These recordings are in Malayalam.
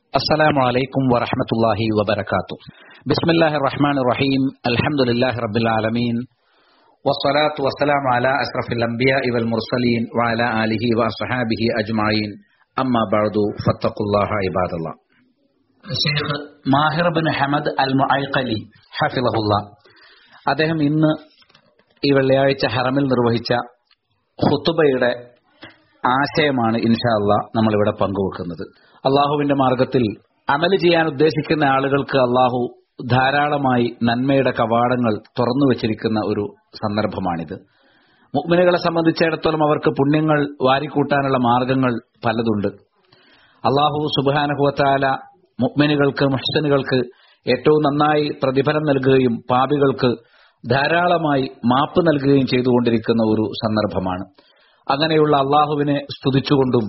السلام عليكم ورحمة الله وبركاته بسم الله الرحمن الرحيم الحمد لله رب العالمين والصلاة والسلام على أشرف الأنبياء والمرسلين وعلى آله وأصحابه أجمعين أما بعد فاتقوا الله عباد الله Sheikh Maher bin Hamad al Muaiqly ഹഫിളഹുല്ല അദ്ദേഹം ഇന്ന് ഈ വെള്ളിയാഴ്ച ഹറമിൽ നിർവഹിച്ച ഹുത്തുബയുടെ ആശയമാണ് ഇൻഷാ അള്ളാ നമ്മളിവിടെ പങ്കുവെക്കുന്നത് അള്ളാഹുവിന്റെ മാർഗത്തിൽ അമല് ചെയ്യാൻ ഉദ്ദേശിക്കുന്ന ആളുകൾക്ക് അള്ളാഹു ധാരാളമായി നന്മയുടെ കവാടങ്ങൾ തുറന്നു വച്ചിരിക്കുന്ന ഒരു സന്ദർഭമാണിത് മുഗ്മിനുകളെ സംബന്ധിച്ചിടത്തോളം അവർക്ക് പുണ്യങ്ങൾ വാരിക്കൂട്ടാനുള്ള മാർഗങ്ങൾ പലതുണ്ട് അള്ളാഹു സുബാനഹുവത്താല മുഗ്മിനുകൾക്ക് മുഹ്സനുകൾക്ക് ഏറ്റവും നന്നായി പ്രതിഫലം നൽകുകയും പാപികൾക്ക് ധാരാളമായി മാപ്പ് നൽകുകയും ചെയ്തുകൊണ്ടിരിക്കുന്ന ഒരു സന്ദർഭമാണ് അങ്ങനെയുള്ള അള്ളാഹുവിനെ സ്തുതിച്ചുകൊണ്ടും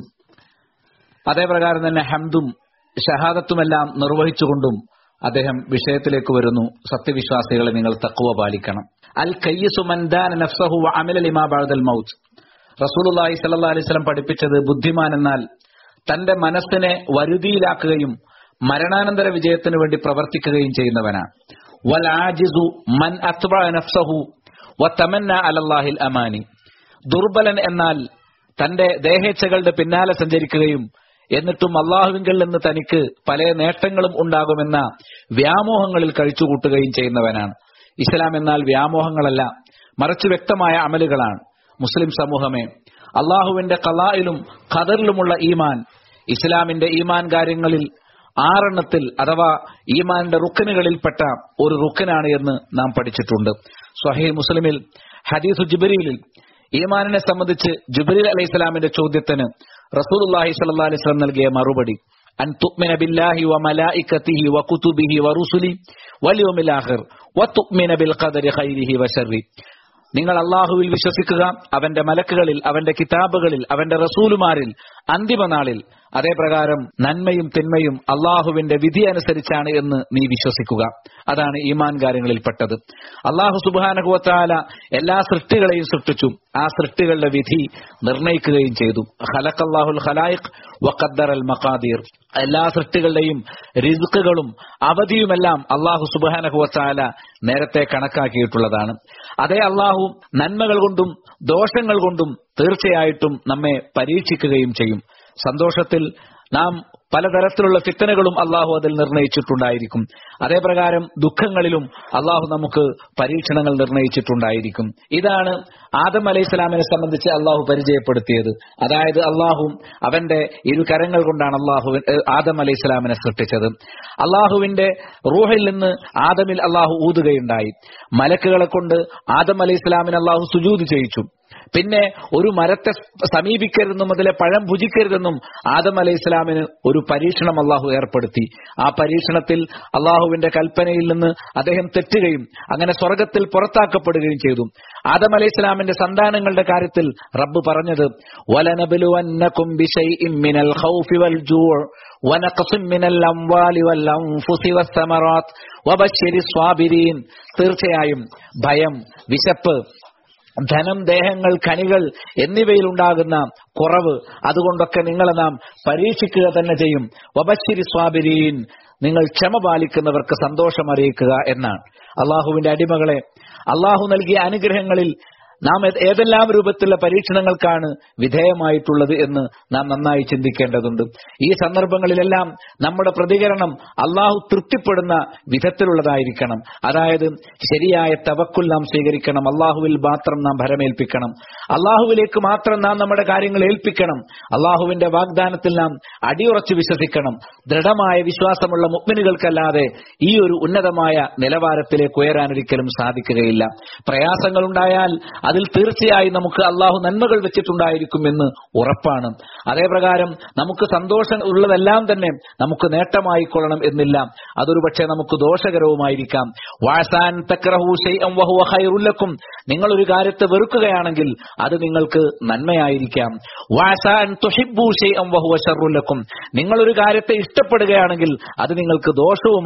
അതേപ്രകാരം തന്നെ ഹംദും ഷഹാദത്തുമെല്ലാം നിർവഹിച്ചുകൊണ്ടും അദ്ദേഹം വിഷയത്തിലേക്ക് വരുന്നു സത്യവിശ്വാസികളെ നിങ്ങൾ തക്കുവ പാലിക്കണം അൽ കയ്യസു മൻദാൻ നഫ്സഹു അമില ലിമാ ബഅദൽ മൗത്ത് റസൂലുള്ളാഹി സ്വല്ലല്ലാഹി അലൈഹി വസല്ലം പഠിപ്പിച്ചത് ബുദ്ധിമാൻ എന്നാൽ തന്റെ മനസ്സിനെ വരുതിയിലാക്കുകയും മരണാനന്തര വിജയത്തിനു വേണ്ടി പ്രവർത്തിക്കുകയും ചെയ്യുന്നവനാണ് വൽ ആജിസു മൻ അത്ബഅ നഫ്സഹു വതമന്ന അലല്ലാഹിൽ അമാനി ദുർബലൻ എന്നാൽ തന്റെ ദേഹേച്ഛകളുടെ പിന്നാലെ സഞ്ചരിക്കുകയും എന്നിട്ടും അള്ളാഹുവിങ്കിൽ നിന്ന് തനിക്ക് പല നേട്ടങ്ങളും ഉണ്ടാകുമെന്ന വ്യാമോഹങ്ങളിൽ കഴിച്ചുകൂട്ടുകയും ചെയ്യുന്നവനാണ് ഇസ്ലാം എന്നാൽ വ്യാമോഹങ്ങളല്ല മറിച്ച് വ്യക്തമായ അമലുകളാണ് മുസ്ലിം സമൂഹമേ അള്ളാഹുവിന്റെ കലായിലും ഖദറിലുമുള്ള ഈമാൻ ഇസ്ലാമിന്റെ ഈമാൻ കാര്യങ്ങളിൽ ആറെണ്ണത്തിൽ അഥവാ ഈമാന്റെ റുക്കനുകളിൽപ്പെട്ട ഒരു റുക്കനാണ് എന്ന് നാം പഠിച്ചിട്ടുണ്ട് സ്വഹീ മുസ്ലിമിൽ ഹദീസു ജിബരീലിൽ ഈമാനിനെ സംബന്ധിച്ച് ജുബരീൽ അലൈഹി സ്വലാമിന്റെ ചോദ്യത്തിന് റസൂലുള്ളാഹി സ്വല്ലല്ലാഹി അലൈഹി വസല്ലം നൽകിയ മറുപടി അൻ തുഅ്മിന ബില്ലാഹി വ മലായികതിഹി വ കുതുബിഹി വ റുസുലി വൽ യൗമിൽ ആഖിർ വ തുഅ്മിന ബിൽ ഖദരി ഖൈരിഹി വ ശർരി നിങ്ങൾ അള്ളാഹുവിൽ വിശ്വസിക്കുക അവന്റെ മലക്കുകളിൽ അവന്റെ കിതാബുകളിൽ അവന്റെ റസൂലുമാരിൽ അന്തിമ നാളിൽ അതേപ്രകാരം നന്മയും തിന്മയും അള്ളാഹുവിന്റെ വിധി അനുസരിച്ചാണ് എന്ന് നീ വിശ്വസിക്കുക അതാണ് ഈമാൻ കാര്യങ്ങളിൽപ്പെട്ടത് അള്ളാഹു സുബാനഹുവത്താല എല്ലാ സൃഷ്ടികളെയും സൃഷ്ടിച്ചു ആ സൃഷ്ടികളുടെ വിധി നിർണയിക്കുകയും ചെയ്തു ഖലഖല്ലാഹുൽ ഖലായിഖ് വഖദ്ദർ അൽ മഖാദീർ എല്ലാ സൃഷ്ടികളുടെയും റിസുക്കുകളും അവധിയുമെല്ലാം അള്ളാഹു സുബാനഹുവത്താല നേരത്തെ കണക്കാക്കിയിട്ടുള്ളതാണ് അതേ അള്ളാഹു നന്മകൾ കൊണ്ടും ദോഷങ്ങൾ കൊണ്ടും തീർച്ചയായിട്ടും നമ്മെ പരീക്ഷിക്കുകയും ചെയ്യും സന്തോഷത്തിൽ നാം പലതരത്തിലുള്ള ഫിത്തനകളും അള്ളാഹു അതിൽ നിർണയിച്ചിട്ടുണ്ടായിരിക്കും അതേപ്രകാരം ദുഃഖങ്ങളിലും അള്ളാഹു നമുക്ക് പരീക്ഷണങ്ങൾ നിർണയിച്ചിട്ടുണ്ടായിരിക്കും ഇതാണ് ആദം അലൈഹി സ്വലാമിനെ സംബന്ധിച്ച് അള്ളാഹു പരിചയപ്പെടുത്തിയത് അതായത് അള്ളാഹു അവന്റെ ഇരു കരങ്ങൾ കൊണ്ടാണ് അള്ളാഹു ആദം അലൈഹി സ്വലാമിനെ സൃഷ്ടിച്ചത് അള്ളാഹുവിന്റെ റൂഹിൽ നിന്ന് ആദമിൽ അള്ളാഹു ഊതുകയുണ്ടായി മലക്കുകളെ കൊണ്ട് ആദം അലൈഹി സ്വലാമിനെ അള്ളാഹു സുജൂത് ചെയ്യിച്ചു പിന്നെ ഒരു മരത്തെ സമീപിക്കരുതെന്നും അതിലെ പഴം ഭുജിക്കരുതെന്നും ആദം അലൈഹി ഇസ്ലാമിന് ഒരു പരീക്ഷണം അള്ളാഹു ഏർപ്പെടുത്തി ആ പരീക്ഷണത്തിൽ അള്ളാഹുവിന്റെ കൽപ്പനയിൽ നിന്ന് അദ്ദേഹം തെറ്റുകയും അങ്ങനെ സ്വർഗത്തിൽ പുറത്താക്കപ്പെടുകയും ചെയ്തു ആദം അലൈഹി ഇസ്ലാമിന്റെ സന്താനങ്ങളുടെ കാര്യത്തിൽ റബ്ബ് പറഞ്ഞത് വലനബലുവന്നകും ബിശൈഇം മിനൽ ഖൗഫി വൽ ജൂഅ് വനഖസും മിനൽ അംവാലി വൽ അൻഫുസി വസ്സമറാത്ത് വബശ്ശിരി സ്വാബിരീൻ തീർച്ചയായും ഭയം വിശപ്പ് ധനം ദേഹങ്ങൾ കനികൾ എന്നിവയിൽ ഉണ്ടാകുന്ന കുറവ് അതുകൊണ്ടൊക്കെ നിങ്ങളെ നാം പരീക്ഷിക്കുക തന്നെ ചെയ്യും വബശ്ശിരി സ്വാബിരീൻ നിങ്ങൾ ക്ഷമ പാലിക്കുന്നവർക്ക് സന്തോഷം അറിയിക്കുക എന്നാണ് അള്ളാഹുവിന്റെ അടിമകളെ അള്ളാഹു നൽകിയ അനുഗ്രഹങ്ങളിൽ നാം ഏതെല്ലാം രൂപത്തിലുള്ള പരീക്ഷണങ്ങൾക്കാണ് വിധേയമായിട്ടുള്ളത് എന്ന് നാം നന്നായി ചിന്തിക്കേണ്ടതുണ്ട് ഈ സന്ദർഭങ്ങളിലെല്ലാം നമ്മുടെ പ്രതികരണം അള്ളാഹു തൃപ്തിപ്പെടുന്ന വിധത്തിലുള്ളതായിരിക്കണം അതായത് ശരിയായ തവക്കുൽ നാം സ്വീകരിക്കണം അള്ളാഹുവിൽ മാത്രം നാം ഭരമേൽപ്പിക്കണം അള്ളാഹുവിലേക്ക് മാത്രം നാം നമ്മുടെ കാര്യങ്ങൾ ഏൽപ്പിക്കണം അള്ളാഹുവിന്റെ വാഗ്ദാനത്തിൽ നാം അടിയുറച്ചു വിശ്വസിക്കണം ദൃഢമായ വിശ്വാസമുള്ള മുഗ്മിനുകൾക്കല്ലാതെ ഈ ഒരു ഉന്നതമായ നിലവാരത്തിലേക്ക് ഉയരാനൊരിക്കലും സാധിക്കുകയില്ല പ്രയാസങ്ങൾ ഉണ്ടായാൽ അതിൽ തീർച്ചയായും നമുക്ക് അള്ളാഹു നന്മകൾ വെച്ചിട്ടുണ്ടായിരിക്കുമെന്ന് ഉറപ്പാണ് അതേപ്രകാരം നമുക്ക് സന്തോഷം ഉള്ളതെല്ലാം തന്നെ നമുക്ക് നേട്ടമായിക്കൊള്ളണം എന്നില്ല അതൊരു പക്ഷേ നമുക്ക് ദോഷകരവുമായിരിക്കാം വാസാൻ തക്രഹൂഷൈഅം നിങ്ങൾ ഒരു കാര്യത്തെ വെറുക്കുകയാണെങ്കിൽ അത് നിങ്ങൾക്ക് നന്മയായിരിക്കാം വാസാൻ തുഹിബൂഷൈഅം വഹുവ ഷർറുല്ലക്കും നിങ്ങൾ ഒരു കാര്യത്തെ ഇഷ്ടപ്പെടുകയാണെങ്കിൽ അത് നിങ്ങൾക്ക്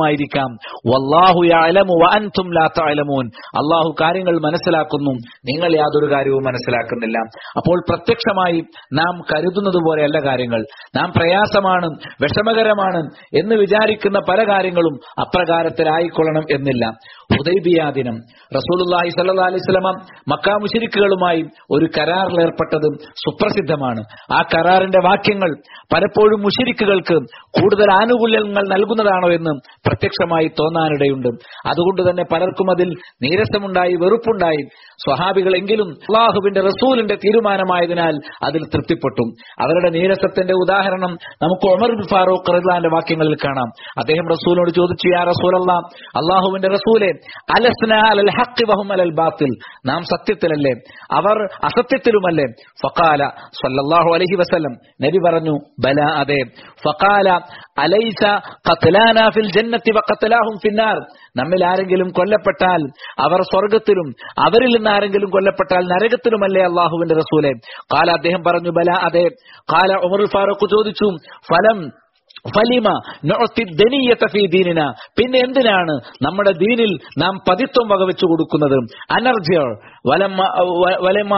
ദോഷവുമായിരിക്കാം വല്ലാഹു യഅലമു വഅൻതും ലാ തഅലമൂൻ അള്ളാഹു കാര്യങ്ങൾ മനസ്സിലാക്കുന്നു നിങ്ങൾ യാതൊരു കാര്യവും മനസ്സിലാക്കുന്നില്ല അപ്പോൾ പ്രത്യക്ഷമായി നാം കരുതുന്നത് പോലെയല്ല കാര്യങ്ങൾ നാം പ്രയാസമാണ് വിഷമകരമാണ് എന്ന് വിചാരിക്കുന്ന പല കാര്യങ്ങളും അപ്രകാരത്തിലായിക്കൊള്ളണം എന്നില്ല ഹുദൈബിയ ദിനം റസൂലുള്ളാഹി സല്ലല്ലാഹു അലൈഹി വസല്ലമ മക്ക മുശരിക്കുകളുമായി ഒരു കരാറിൽ ഏർപ്പെട്ടത് സുപ്രസിദ്ധമാണ് ആ കരാറിന്റെ വാക്യങ്ങൾ പലപ്പോഴും മുശരിക്കുകൾക്ക് കൂടുതൽ ആനുകൂല്യങ്ങൾ നൽകുന്നതാണോ എന്ന് പ്രത്യക്ഷമായി തോന്നാനിടയുണ്ട് അതുകൊണ്ട് തന്നെ പലർക്കും അതിൽ നീരസമുണ്ടായി വെറുപ്പുണ്ടായി സ്വഹാബികളെങ്കിലും അള്ളാഹുവിന്റെ റസൂലിന്റെ തീരുമാനമായതിനാൽ അതിൽ തൃപ്തിപ്പെട്ടു അവരുടെ നീരസത്തിന്റെ ഉദാഹരണം നമുക്ക് ഒമർ ബിൻ ഫാറൂഖ് റഹ്ലാന്റെ വാക്യങ്ങളിൽ കാണാം അദ്ദേഹം റസൂലിനോട് ചോദിച്ചു യാ റസൂലല്ല അള്ളാഹുവിന്റെ റസൂലെ അലസ്ന അലൽ ഹഖ് വഹും അലൽ ബാത്തിൽ നാം സത്യത്തിലല്ലേ അവർ അസത്യത്തിലുമല്ലേ ഫഖാല സല്ലല്ലാഹു അലൈഹി വസല്ലം നബി പറഞ്ഞു ബല അതെ ഫഖാല അലൈസ ഖത്ലാന ഫിൽ ജന്നത്തി വഖത്ലാഹും ഫിന്നാർ നമ്മിൽ ആരെങ്കിലും കൊല്ലപ്പെട്ടാൽ അവർ സ്വർഗത്തിലും അവരിൽ നിന്ന് ആരെങ്കിലും കൊല്ലപ്പെട്ടാൽ നരകത്തിലുമല്ലേ അള്ളാഹുവിന്റെ റസൂലെ കാല അദ്ദേഹം പറഞ്ഞു ബല അതെ കാല ഉമർ ഫാറൂഖ് ചോദിച്ചു ഫലം ഫലിമ നുഅ്തി ദനിയത ഫീ ദീനിന പിന്നെ എന്തിനാണ് നമ്മുടെ ദീനിൽ നാം പതിത്വം വകവെച്ചു കൊടുക്കുന്നത് അനർജ വലമ്മ വ- വലമ്മ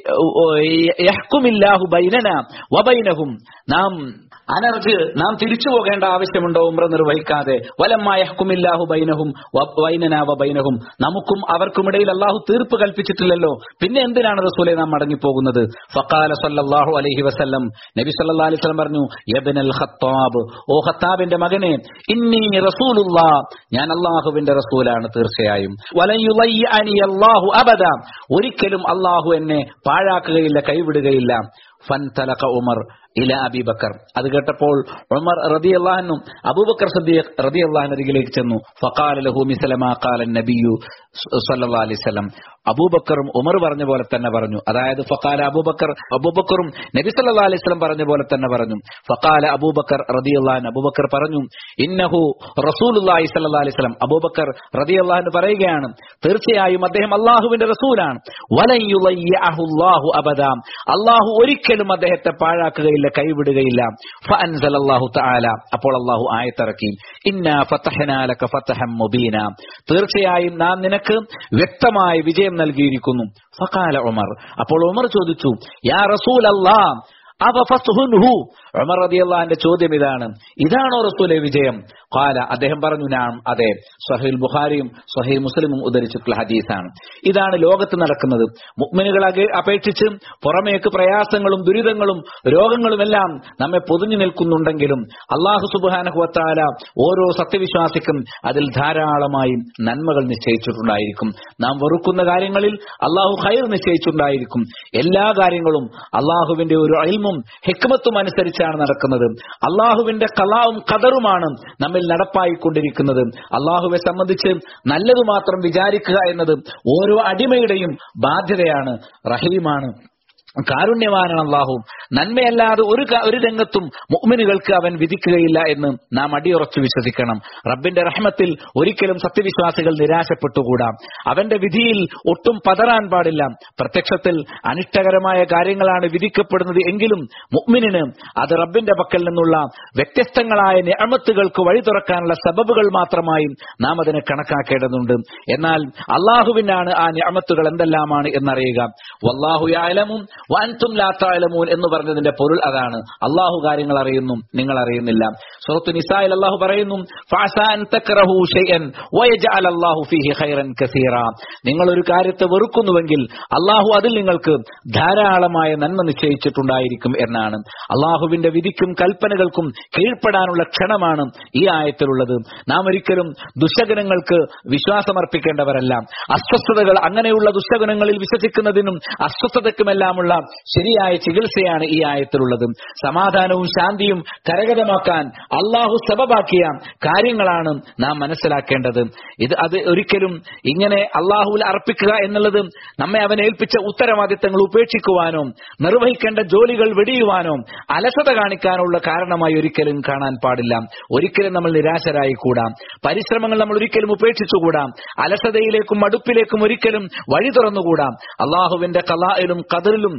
യഹ്കുമില്ലാഹു ബൈനന വബൈനഹും നാം അനർജ് നാം തിരിച്ചു പോകേണ്ട ആവശ്യമുണ്ടോ ഉംറ നിർവഹിക്കാതെ വലമ്മ യഹ്കുമില്ലാഹു ബൈനഹും വ- ബൈനന വബൈനഹും നമുക്കും അവർക്കുമിടയിൽ അള്ളാഹു തീർപ്പ് കൽപ്പിച്ചിട്ടില്ലല്ലോ പിന്നെ എന്തിനാണ് റസൂലെ നാം മടങ്ങിപ്പോകുന്നത് ഫഖാല സല്ലല്ലാഹു അലൈഹി വസല്ലം നബി സല്ലല്ലാഹു അലൈഹി വസല്ലം പറഞ്ഞു യബ്നൽ ഖത്താബ് ഓ ഖത്താബിന്റെ മകനെ ഇന്നി റസൂലുള്ളാ ഞാൻ അള്ളാഹുവിന്റെ റസൂലാണ് തീർച്ചയായും വലൻ യുളയ്യഅനി അല്ലാഹു അബദ ഒരിക്കലും അള്ളാഹു എന്നെ പാഴാക്കുകയില്ല കൈവിടുകയില്ല ഫൻതലക ഉമർ ഇല അബീബക്കർ അത് കേട്ടപ്പോൾ ഉമർ റതി അള്ളാഹനും അബൂബക്കർ സദ്ദീഖ് റതി അള്ളാഹിനരികിലേക്ക് ചെന്നു ഫഖാല ലഹു മിസലമാ ഖാല നബിയു സല്ലല്ലാഹു അലൈഹി വസല്ലം അബൂബക്കറും ഉമർ പറഞ്ഞ പോലെ തന്നെ പറഞ്ഞു അതായത് ഫഖാല അബൂബക്കർ അബൂബക്കറും നബി സല്ലല്ലാഹു അലൈഹി വസല്ലം പറഞ്ഞ പോലെ തന്നെ പറഞ്ഞു ഫഖാല അബൂബക്കർ റളിയല്ലാഹു അബൂബക്കർ പറഞ്ഞു ഇന്നഹു റസൂലുള്ളാഹി സല്ലല്ലാഹു അലൈഹി വസല്ലം അബൂബക്കർ റളിയല്ലാഹു പറയുകയാണ് തീർച്ചയായും അദ്ദേഹം അള്ളാഹുവിന്റെ റസൂലാണ് വലൻ യുളയ്യഅഹു അല്ലാഹു അബദാ അള്ളാഹു ഒരിക്കലും അദ്ദേഹത്തെ പാഴാക്കുകയില്ല കൈവിടുകയില്ല ഫഅൻസലല്ലാഹു തആല അപ്പോൾ അള്ളാഹു ആയത്തിറക്കി ഇന്നാ ഫതഹ്നാ ലക ഫതഹം മുബീന തീർച്ചയായും നാം നിനക്ക് വ്യക്തമായ വിജയം നൽകിയിരിക്കുന്നു ഫഖാല ഉമർ അപ്പോൾ ഉമർ ചോദിച്ചു യാ റസൂൽ അല്ലാഹ് അവ ഫസ്ഹുൻഹു ഉമർ റളിയല്ലാഹുവിന്റെ ചോദ്യം ഇതാണ് ഇതാണോ റസൂലെ വിജയം ഖാല അദ്ദേഹം പറഞ്ഞു നാം അതെ സഹീൽ ബുഖാരിയും സഹീൽ മുസ്ലിമും ഉദ്ധരിച്ചിട്ടുള്ള ഹദീസാണ് ഇതാണ് ലോകത്ത് നടക്കുന്നത് മുഅ്മിനുകളെ അകെ- അപേക്ഷിച്ച് പുറമേക്ക് പ്രയാസങ്ങളും ദുരിതങ്ങളും രോഗങ്ങളുമെല്ലാം നമ്മെ പൊതിഞ്ഞു നിൽക്കുന്നുണ്ടെങ്കിലും അള്ളാഹു സുബ്ഹാനഹു വതആല ഓരോ സത്യവിശ്വാസിക്കും അതിൽ ധാരാളമായി നന്മകൾ നിശ്ചയിച്ചിട്ടുണ്ടായിരിക്കും നാം വെറുക്കുന്ന കാര്യങ്ങളിൽ അള്ളാഹു ഖൈർ നിശ്ചയിച്ചിട്ടുണ്ടായിരിക്കും എല്ലാ കാര്യങ്ങളും അള്ളാഹുവിന്റെ ഒരു അൽമും ഹിക്മത്തും അനുസരിച്ചാണ് നടക്കുന്നത് അള്ളാഹുവിന്റെ കലാവും കതറുമാണ് നമ്മിൽ നടപ്പായിക്കൊണ്ടിരിക്കുന്നത് അള്ളാഹുവെ സംബന്ധിച്ച് നല്ലത് മാത്രം വിചാരിക്കുക എന്നത് ഓരോ അടിമയുടെയും ബാധ്യതയാണ് റഹീമാണ് കാരുണ്യവാനാണ് അള്ളാഹു നന്മയല്ലാതെ ഒരു ക- ഒരു രംഗത്തും മുഅ്മിനുകൾക്ക് അവൻ വിധിക്കുകയില്ല എന്ന് നാം അടിയുറച്ചു വിശ്വസിക്കണം റബ്ബിന്റെ റഹ്മത്തിൽ ഒരിക്കലും സത്യവിശ്വാസികൾ നിരാശപ്പെട്ടുകൂടാ അവന്റെ വിധിയിൽ ഒട്ടും പതറാൻ പാടില്ല പ്രത്യക്ഷത്തിൽ അനിഷ്ടകരമായ കാര്യങ്ങളാണ് വിധിക്കപ്പെടുന്നത് എങ്കിലും മുഅ്മിനിന് അത് റബ്ബിന്റെ പക്കൽ നിന്നുള്ള വ്യത്യസ്തങ്ങളായ നിഅമത്തുകൾക്ക് വഴി തുറക്കാനുള്ള സബബുകൾ മാത്രമായി നാം അതിനെ കണക്കാക്കേണ്ടതുണ്ട് എന്നാൽ അള്ളാഹുവിനാണ് ആ നിഅമത്തുകൾ എന്തെല്ലാമാണ് എന്നറിയുക വല്ലാഹു യഅലമും വഅൻതും ലാ തഅലമൂൻ എന്ന് പറഞ്ഞതിന്റെ പൊരുൾ അതാണ് അള്ളാഹു കാര്യങ്ങൾ അറിയുന്നു നിങ്ങൾ അറിയുന്നില്ല സൂറത്തു നിസായിൽ അള്ളാഹു പറയുന്നു ഫഅസാ അൻ തക്റഹു ഷൈഅൻ വയജഅൽ അല്ലാഹു ഫീഹി ഖൈറൻ കസീറ നിങ്ങൾ ഒരു കാര്യത്തെ വെറുക്കുന്നുവെങ്കിൽ അള്ളാഹു അതിൽ നിങ്ങൾക്ക് ധാരാളമായ നന്മ നിശ്ചയിച്ചിട്ടുണ്ടായിരിക്കും എന്നാണ് അള്ളാഹുവിന്റെ വിധിക്കും കൽപ്പനകൾക്കും കീഴ്പ്പെടാനുള്ള ക്ഷണമാണ് ഈ ആയത്തിലുള്ളത് നാം ഒരിക്കലും ദുശകനങ്ങൾക്ക് വിശ്വാസമർപ്പിക്കേണ്ടവരല്ല അസ്വസ്ഥതകൾ അങ്ങനെയുള്ള ദുശകനങ്ങളിൽ വിശ്വസിക്കുന്നതിനും അസ്വസ്ഥതയ്ക്കുമെല്ലാമുള്ള ശരിയായ ചികിത്സയാണ് ഈ ആയത്തിലുള്ളത് സമാധാനവും ശാന്തിയും കരകതമാക്കാൻ അള്ളാഹു സബബാക്കിയ കാര്യങ്ങളാണ് നാം മനസ്സിലാക്കേണ്ടത് ഇത് അത് ഒരിക്കലും ഇങ്ങനെ അള്ളാഹുവിൽ അർപ്പിക്കുക എന്നുള്ളത് നമ്മെ അവൻ ഏൽപ്പിച്ച ഉത്തരവാദിത്തങ്ങൾ ഉപേക്ഷിക്കുവാനോ നിർവഹിക്കേണ്ട ജോലികൾ വെടിയുവാനോ അലസത കാണിക്കാനുള്ള കാരണമായി ഒരിക്കലും കാണാൻ പാടില്ല ഒരിക്കലും നമ്മൾ നിരാശരായി കൂടാ പരിശ്രമങ്ങൾ നമ്മൾ ഒരിക്കലും ഉപേക്ഷിച്ചുകൂടാ അലസതയിലേക്കും മടുപ്പിലേക്കും ഒരിക്കലും വഴി തുറന്നുകൂടാ അള്ളാഹുവിന്റെ കലായിലും കതിറിലും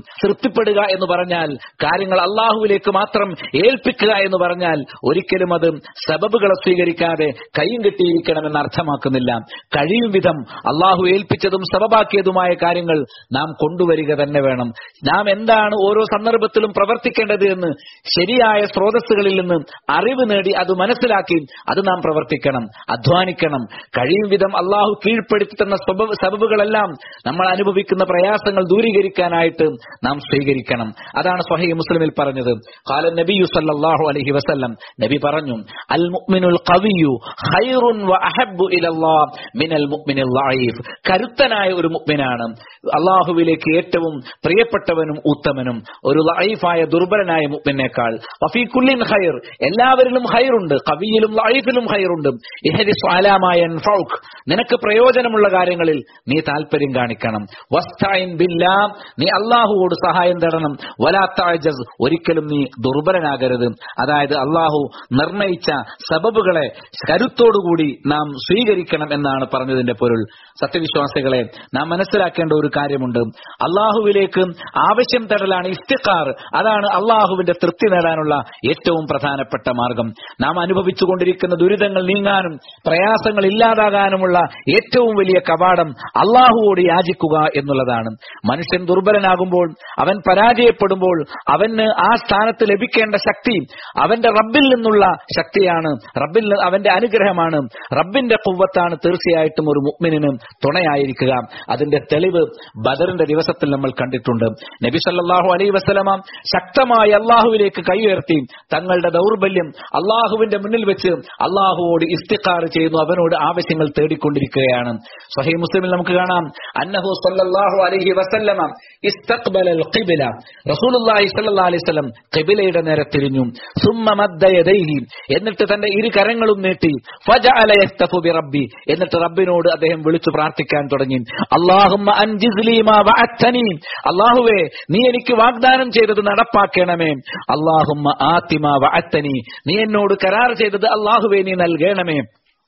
തൃപ്തിപ്പെടുക എന്ന് പറഞ്ഞാൽ കാര്യങ്ങൾ അള്ളാഹുവിലേക്ക് മാത്രം ഏൽപ്പിക്കുക എന്ന് പറഞ്ഞാൽ ഒരിക്കലും അത് സബബുകളെ സ്വീകരിക്കാതെ കൈയും കെട്ടിയിരിക്കണമെന്ന് അർത്ഥമാക്കുന്നില്ല കഴിയും വിധം അള്ളാഹു ഏൽപ്പിച്ചതും സബബാക്കിയതുമായ കാര്യങ്ങൾ നാം കൊണ്ടുവരിക തന്നെ വേണം നാം എന്താണ് ഓരോ സന്ദർഭത്തിലും പ്രവർത്തിക്കേണ്ടത് എന്ന് ശരിയായ സ്രോതസ്സുകളിൽ നിന്ന് അറിവ് നേടി അത് മനസ്സിലാക്കി അത് നാം പ്രവർത്തിക്കണം അധ്വാനിക്കണം കഴിയും വിധം അള്ളാഹു കീഴ്പ്പെടുത്തി തന്ന സ്വബ- സബബുകളെല്ലാം നമ്മൾ അനുഭവിക്കുന്ന പ്രയാസങ്ങൾ ദൂരീകരിക്കാനായിട്ട് നാം സ്വീകരിക്കണം അതാണ് സ്വഹീ മുസ്ലിമിൽ പറഞ്ഞത് കാല നബിയു സല്ലല്ലാഹു അലൈഹി വസല്ലം നബി പറഞ്ഞു അൽ മുഅ്മിനുൽ ഖവിയു ഖൈറുൻ വ അഹബ്ബു ഇലല്ലാഹ് മിനൽ മുഅ്മിനിൽ ലഈഫ് കരുത്തനായ ഒരു മുഅ്മിനാണ് അള്ളാഹുവിലേക്ക് ഏറ്റവും പ്രിയപ്പെട്ടവനും ഉത്തമനും ഒരു ലഈഫായ ദുർബലനായ മുഅ്മിനേക്കാൾ വഫീ കുല്ലിൻ ഖൈർ എല്ലാവരിലും ഖൈറുണ്ട് കവിയിലും ലഈഫിലും ഖൈറുണ്ട് ഇഹദിസ് അലാമായ യൻഫൗക് നിനക്ക് പ്രയോജനമുള്ള കാര്യങ്ങളിൽ നീ താല്പര്യം കാണിക്കണം വസ്തഈൻ ബില്ലാ നീ അള്ളാഹുവോട് സഹായം തേടണം വലാ തഅജസ് ഒരിക്കലും നീ ദുർബലനാകരുത് അതായത് അള്ളാഹു നിർണയിച്ച സബബുകളെ കരുത്തോടുകൂടി നാം സ്വീകരിക്കണം എന്നാണ് പറഞ്ഞതിന്റെ പൊരുൾ സത്യവിശ്വാസികളെ നാം മനസ്സിലാക്കേണ്ട ഒരു കാര്യമുണ്ട് അള്ളാഹുവിലേക്ക് ആവശ്യം തേടലാണ് ഇസ്തിഖാർ അതാണ് അള്ളാഹുവിന്റെ തൃപ്തി നേടാനുള്ള ഏറ്റവും പ്രധാനപ്പെട്ട മാർഗം നാം അനുഭവിച്ചുകൊണ്ടിരിക്കുന്ന ദുരിതങ്ങൾ നീങ്ങാനും പ്രയാസങ്ങൾ ഇല്ലാതാകാനുമുള്ള ഏറ്റവും വലിയ കവാടം അള്ളാഹുവോട് യാചിക്കുക എന്നുള്ളതാണ് മനുഷ്യൻ ദുർബലനാകുമ്പോൾ അവൻ പരാജയപ്പെടുമ്പോൾ അവന് ആ സ്ഥാനത്ത് ലഭിക്കേണ്ട ശക്തി അവന്റെ റബ്ബിൽ നിന്നുള്ള ശക്തിയാണ് റബ്ബിൽ നി- അവന്റെ അനുഗ്രഹമാണ് റബ്ബിന്റെ കുവ്വത്താണ് തീർച്ചയായിട്ടും ഒരു മുഅ്മിനിന് തുണയായിരിക്കുക അതിന്റെ തെളിവ് ബദറിന്റെ ദിവസത്തിൽ നമ്മൾ കണ്ടിട്ടുണ്ട് നബി സല്ലല്ലാഹു അലൈഹി വസല്ലമ ശക്തമായി അള്ളാഹുവിലേക്ക് കൈ ഉയർത്തി തങ്ങളുടെ ദൗർബല്യം അള്ളാഹുവിന്റെ മുന്നിൽ വെച്ച് അള്ളാഹുവോട് ഇസ്തിഖാർ ചെയ്യുന്നു അവനോട് ആവശ്യങ്ങൾ തേടിക്കൊണ്ടിരിക്കുകയാണ് സ്വഹീ മുസ്ലിമിൽ നമുക്ക് കാണാം അന്നഹു സല്ലല്ലാഹു അലൈഹി വസല്ലമ ഇസ്തഖ്ബലൽ ഖിബ്ല റസൂലുള്ളാഹി സ്വല്ലല്ലാഹു അലൈഹി വസല്ലം ഖിബ്ലയുടെ നേരെ തിരിഞ്ഞു സുമ്മ മദ്ദ യദൈഹി എന്നിട്ട് തന്റെ ഇരു കരങ്ങളും നീട്ടി ഫജഅല യസ്തഫു ബിറബ്ബി എന്നിട്ട് റബ്ബിനോട് അദ്ദേഹം വിളിച്ചു പ്രാർത്ഥിക്കാൻ തുടങ്ങി അല്ലാഹുമ്മ അൻജിസ് ലീ മാ വഅദ്തനി അല്ലാഹുവേ നീ എനിക്ക് വാഗ്ദാനം ചെയ്തത് നടപ്പാക്കണമേ അല്ലാഹുമ്മ ആതിമാ വഅദ്തനി നീ എന്നോട് കരാർ ചെയ്തത് അല്ലാഹുവേ നീ നൽകണമേ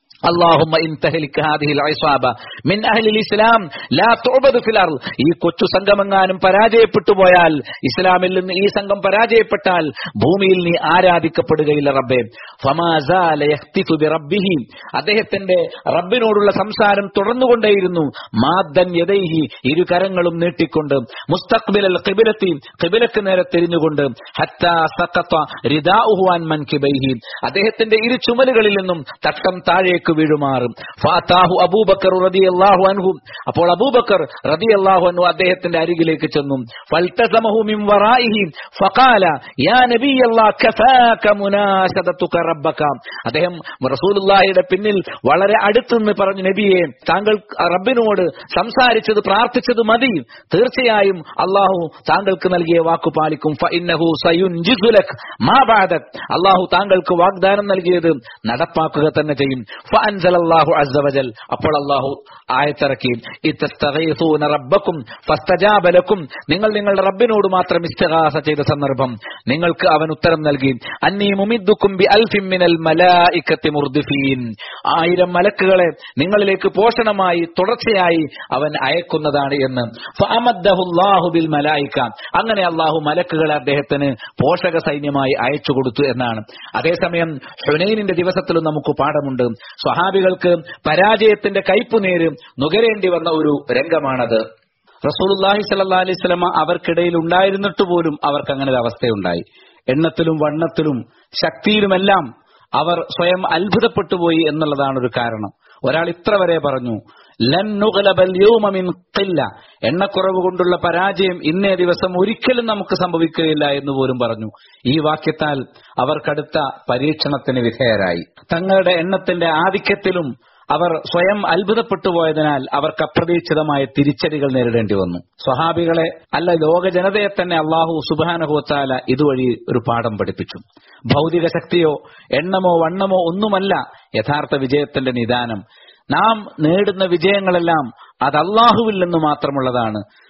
اللهم إن تهلك هذه العصابة من أهل الإسلام لا تعبد في الأرض ഈ കൊച്ചു സംഘമെങ്ങാനും പരാജയപ്പെട്ടു പോയാൽ ഇസ്ലാമിൽ നിന്ന് ഈ സംഘം പരാജയപ്പെട്ടാൽ ഭൂമിയിൽ നീ ആരാധിക്കപ്പെടുകയില്ല റബ്ബേ ഫമാ സാല യഖ്തിഫു ബിറബ്ബിഹി അദ്ദേഹത്തിന്റെ റബ്ബിനോടുള്ള സംസാരം തുടർന്നുകൊണ്ടേയിരുന്നു മാദ്ദൻ യദൈഹി ഇരു കരങ്ങളും നീട്ടിക്കൊണ്ട് മുസ്തഖ്ബിലൽ ഖിബിലത്തി ഖിബിലക്ക് നേരെ തിരിഞ്ഞുകൊണ്ട് ഹത്താ സഖത്ത റിദാഉഹു അൻ മൻകിബൈഹി അദ്ദേഹത്തിന്റെ ഇരു ചുമലുകളിൽ നിന്നും തട്ടം താഴേക്ക് വീഴുമാറും ഫാത്താഹു അബൂബക്കർ റളിയല്ലാഹു അൻഹു അപ്പോൾ അബൂബക്കർ റളിയല്ലാഹു അൻഹു അദ്ദേഹത്തിന്റെ അരികിലേക്ക് ചെന്നു ഫൽതസമഹു മിൻ വറായിഹി ഫഖാല യാ നബിയല്ലാഹ് കഫാക മുനാശദതുക റബ്ബക അദ്ദേഹം റസൂലുള്ളാഹിയുടെ പിന്നിൽ വളരെ അടുത്തുനിന്ന് പറഞ്ഞു നബിയെ താങ്കൾ റബ്ബിനോട് സംസാരിച്ചത് പ്രാർത്ഥിച്ചത് മതി തീർച്ചയായും അള്ളാഹു താങ്കൾക്ക് നൽകിയ വാക്കു പാലിക്കും ഫഇന്നഹു സയുൻജിസു ലക് മാ ബഅദക് അള്ളാഹു താങ്കൾക്ക് വാഗ്ദാനം നൽകിയത് നടപ്പാക്കുക തന്നെ ചെയ്യും ഫഅൻസലല്ലാഹു അസ്സ വജൽ അപ്പോൾ അള്ളാഹു ആയത്തിറക്കി ഇത്തസ്തഗീസൂന റബ്ബക്കും ഫസ്തജാബ ലക്കും നിങ്ങൾ നിങ്ങളുടെ റബ്ബിനോട് മാത്രം ഇസ്തിഗാസ ചെയ്ത സന്ദർഭം നിങ്ങൾക്ക് അവൻ ഉത്തരം നൽകി അന്നീ മുമിദ്ദുക്കും ബി അൽഫിൻ മിനൽ മലായിക്കത്തി മുർദിഫീൻ ആയിരം മലക്കുകളെ നിങ്ങളിലേക്ക് പോഷണമായി തുടർച്ചയായി അവൻ അയക്കുന്നതാണ് എന്ന് ഫഅമദ്ദഹുല്ലാഹു ബിൽ മലായിക്ക അങ്ങനെ അള്ളാഹു മലക്കുകളെ അദ്ദേഹത്തിന് പോഷക സൈന്യമായി അയച്ചു കൊടുത്തു എന്നാണ് അതേസമയം ഹുനൈനിന്റെ ദിവസത്തിലും നമുക്ക് പാഠമുണ്ട് സ്വഹാബികൾക്ക് പരാജയത്തിന്റെ കയ്പുനേര് നുകരേണ്ടി വന്ന ഒരു രംഗമാണത് റസൂലുള്ളാഹി സ്വല്ലല്ലാഹി അലൈഹി വസല്ലമ അവർക്കിടയിൽ ഉണ്ടായിരുന്നിട്ട് പോലും അവർക്ക് അങ്ങനെ ഒരു അവസ്ഥയുണ്ടായി എണ്ണത്തിലും വണ്ണത്തിലും ശക്തിയിലുമെല്ലാം അവർ സ്വയം അത്ഭുതപ്പെട്ടുപോയി എന്നുള്ളതാണ് ഒരു കാരണം ഒരാൾ ഇത്ര വരെ പറഞ്ഞു ലൻ നുഗ്ലബൽ യൗമ മിൻ ഖില്ല എണ്ണക്കുറവ് കൊണ്ടുള്ള പരാജയം ഇന്നേ ദിവസം ഒരിക്കലും നമുക്ക് സംഭവിക്കുകയില്ല എന്ന് പോലും പറഞ്ഞു ഈ വാക്യത്താൽ അവർ കടുത്ത പരീക്ഷണത്തിന് വിധേയരായി തങ്ങളുടെ എണ്ണത്തിന്റെ ആധിക്യത്തിലും അവർ സ്വയം അത്ഭുതപ്പെട്ടു പോയതിനാൽ അവർക്ക് അപ്രതീക്ഷിതമായ തിരിച്ചടികൾ നേരിടേണ്ടി വന്നു സ്വഹാബികളെ അല്ല ലോക ജനതയെ തന്നെ അള്ളാഹു സുബാനഹുത്താല ഇതുവഴി ഒരു പാഠം പഠിപ്പിച്ചു ഭൗതിക ശക്തിയോ എണ്ണമോ വണ്ണമോ ഒന്നുമല്ല യഥാർത്ഥ വിജയത്തിന്റെ നിദാനം നാം നേടുന്ന വിജയങ്ങളെല്ലാം അത് അള്ളാഹുവിൽ നിന്ന് മാത്രമുള്ളതാണ്